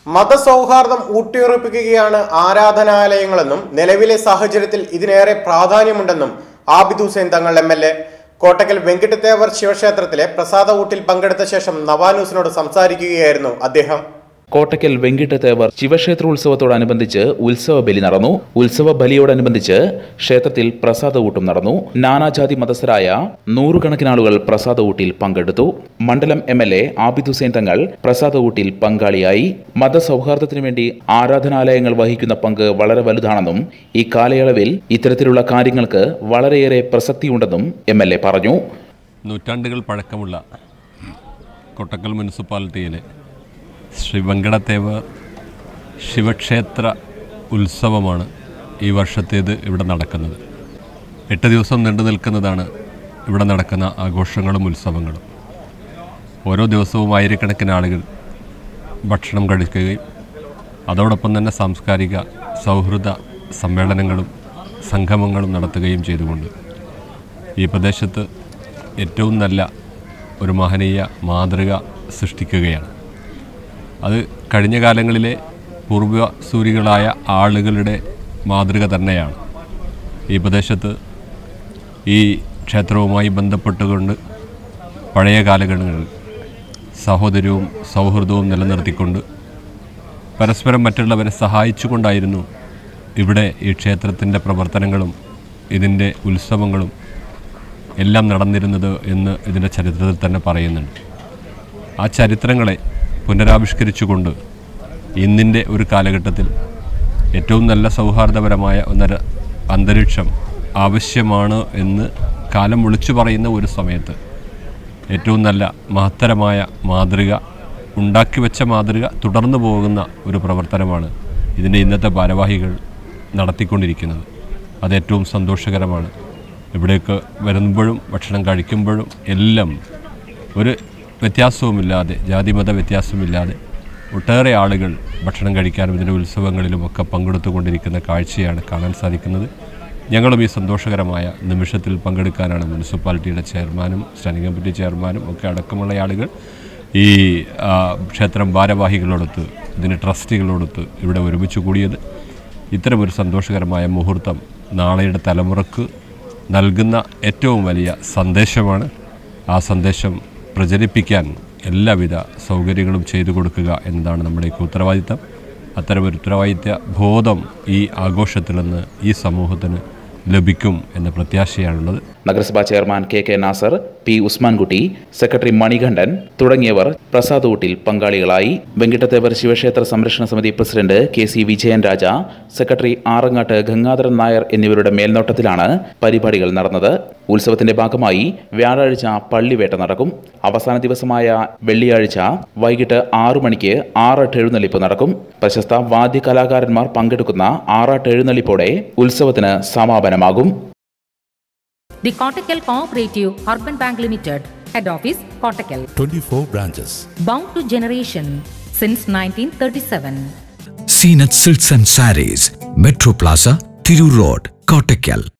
മതസൗഹാർദ്ദം ഊട്ടിയുറപ്പിക്കുകയാണ് ആരാധനാലയങ്ങളെന്നും നിലവിലെ സാഹചര്യത്തിൽ ഇതിനേറെ പ്രാധാന്യമുണ്ടെന്നും Abid Hussain Thangal M L A Kottakkal Venkittathevar ശിവക്ഷേത്രത്തിലെ പ്രസാദ ഊട്ടിൽ പങ്കെടുത്ത ശേഷം നവാനൂസിനോട് സംസാരിക്കുകയായിരുന്നു അദ്ദേഹം കോട്ടക്കൽ വെങ്കിട്ടത്തേവർ ശിവക്ഷേത്രോത്സവത്തോടനുബന്ധിച്ച് ഉത്സവ ബലി നടന്നു ഉത്സവ ബലിയോടനുബന്ധിച്ച് ക്ഷേത്രത്തിൽ പ്രസാദ ഊട്ടും നടന്നു നാനാജാതി മതസ്ഥരായ നൂറുകണക്കിന് ആളുകൾ പ്രസാദ ഊട്ടിൽ പങ്കെടുത്തു മണ്ഡലം M L A Abid Hussain Thangal പ്രസാദ ഊട്ടിൽ പങ്കാളിയായി മതസൗഹാർദ്ദത്തിനു വേണ്ടി ആരാധനാലയങ്ങൾ വഹിക്കുന്ന പങ്ക് വളരെ വലുതാണെന്നും ഈ കാലയളവിൽ ഇത്തരത്തിലുള്ള കാര്യങ്ങൾക്ക് വളരെയേറെ പ്രസക്തിയുണ്ടെന്നും എം എൽ എ പറഞ്ഞു നൂറ്റാണ്ടുകൾ പഴക്കമുള്ള കൊട്ടക്കൽ മുനിസിപ്പാലിറ്റിയിലെ ശ്രീ വെങ്കടത്തേവർ ശിവക്ഷേത്ര ഉത്സവമാണ് ഈ വർഷത്തേത് ഇവിടെ നടക്കുന്നത് എട്ട് ദിവസം നീണ്ടു നിൽക്കുന്നതാണ് ഇവിടെ നടക്കുന്ന ആഘോഷങ്ങളും ഉത്സവങ്ങളും ഓരോ ദിവസവും ആയിരക്കണക്കിന് ആളുകൾ ഭക്ഷണം കഴിക്കുകയും അതോടൊപ്പം തന്നെ സാംസ്കാരിക സൗഹൃദ സമ്മേളനങ്ങളും സംഗമങ്ങളും നടത്തുകയും ചെയ്തുകൊണ്ട് ഈ പ്രദേശത്ത് ഏറ്റവും നല്ല ഒരു മഹനീയ മാതൃക സൃഷ്ടിക്കുകയാണ് അത് കഴിഞ്ഞ കാലങ്ങളിലെ പൂർവ്വസൂരികളായ ആളുകളുടെ മാതൃക തന്നെയാണ് ഈ പ്രദേശത്ത് ഈ ക്ഷേത്രവുമായി ബന്ധപ്പെട്ടുകൊണ്ട് പഴയ കാലഘട്ടങ്ങളിൽ സഹോദര്യവും സൗഹൃദവും നിലനിർത്തിക്കൊണ്ട് പരസ്പരം മറ്റുള്ളവരെ സഹായിച്ചുകൊണ്ടായിരുന്നു ഇവിടെ ഈ ക്ഷേത്രത്തിൻ്റെ പ്രവർത്തനങ്ങളും ഇതിൻ്റെ ഉത്സവങ്ങളും എല്ലാം നടന്നിരുന്നത് എന്ന് ഇതിൻ്റെ ചരിത്രത്തിൽ തന്നെ പറയുന്നുണ്ട് ആ ചരിത്രങ്ങളെ പുനരാവിഷ്കരിച്ചുകൊണ്ട് ഇന്നിൻ്റെ ഒരു കാലഘട്ടത്തിൽ ഏറ്റവും നല്ല സൗഹാർദ്ദപരമായ ഒന്നര അന്തരീക്ഷം ആവശ്യമാണ് എന്ന് കാലം വിളിച്ചു പറയുന്ന ഒരു സമയത്ത് ഏറ്റവും നല്ല മഹത്തരമായ മാതൃക ഉണ്ടാക്കി വെച്ച മാതൃക തുടർന്നു പോകുന്ന ഒരു പ്രവർത്തനമാണ് ഇതിൻ്റെ ഇന്നത്തെ ഭാരവാഹികൾ നടത്തിക്കൊണ്ടിരിക്കുന്നത് അത് ഏറ്റവും സന്തോഷകരമാണ് ഇവിടേക്ക് വരുമ്പോഴും ഭക്ഷണം കഴിക്കുമ്പോഴും എല്ലാം ഒരു വ്യത്യാസവുമില്ലാതെ ജാതിമത വ്യത്യാസമില്ലാതെ ഒട്ടേറെ ആളുകൾ ഭക്ഷണം കഴിക്കാനും ഇതിൻ്റെ ഉത്സവങ്ങളിലും ഒക്കെ പങ്കെടുത്തുകൊണ്ടിരിക്കുന്ന കാഴ്ചയാണ് കാണാൻ സാധിക്കുന്നത് ഞങ്ങളും ഈ സന്തോഷകരമായ നിമിഷത്തിൽ പങ്കെടുക്കാനാണ് മുനിസിപ്പാലിറ്റിയുടെ ചെയർമാനും സ്റ്റാൻഡിംഗ് കമ്മിറ്റി ചെയർമാനും ഒക്കെ അടക്കമുള്ള ആളുകൾ ഈ ആ, ക്ഷേത്രം ഭാരവാഹികളോടൊത്ത് ഇതിൻ്റെ ട്രസ്റ്റികളോടൊത്ത് ഇവിടെ ഒരുമിച്ച് കൂടിയത് ഇത്തരമൊരു സന്തോഷകരമായ മുഹൂർത്തം നാളെയുടെ തലമുറക്ക് നൽകുന്ന ഏറ്റവും വലിയ സന്ദേശമാണ് ആ സന്ദേശം പ്രചരിപ്പിക്കാൻ എല്ലാവിധ സൗകര്യങ്ങളും ചെയ്തു കൊടുക്കുക എന്നതാണ് നമ്മുടെയൊക്കെ ഉത്തരവാദിത്തം അത്തരമൊരു ഉത്തരവാദിത്യ ബോധം ഈ ആഘോഷത്തിൽ നിന്ന് ഈ സമൂഹത്തിന് ലഭിക്കും എന്ന പ്രത്യാശയാണുള്ളത് നഗരസഭാ chairman K K Nasar P Usmankutty secretary Manikandan തുടങ്ങിയവർ പ്രസാദ് ഊട്ടിൽ പങ്കാളികളായി വെങ്കിട്ടത്തേവർ ശിവക്ഷേത്ര സംരക്ഷണ സമിതി president K C Vijayan Raja secretary Arangattu Gangadharan Nair എന്നിവരുടെ മേൽനോട്ടത്തിലാണ് പരിപാടികൾ നടന്നത് ഉത്സവത്തിന്റെ ഭാഗമായി വ്യാഴാഴ്ച പള്ളിവേട്ട നടക്കും അവസാന ദിവസമായ വെള്ളിയാഴ്ച വൈകിട്ട് ആറു മണിക്ക് ആറാട്ട് എഴുന്നള്ളിപ്പ് നടക്കും പ്രശസ്ത വാദ്യകലാകാരന്മാർ പങ്കെടുക്കുന്ന ആറാട്ട് എഴുന്നള്ളിപ്പോടെ ഉത്സവത്തിന് സമാപനമാകും The Kottakkal Cooperative Urban Bank Limited, Head Office, Kottakkal. 24 branches. Bound to generation since 1937. Seenat Silks and Saris, Metro Plaza, Thiru Road, Kottakkal.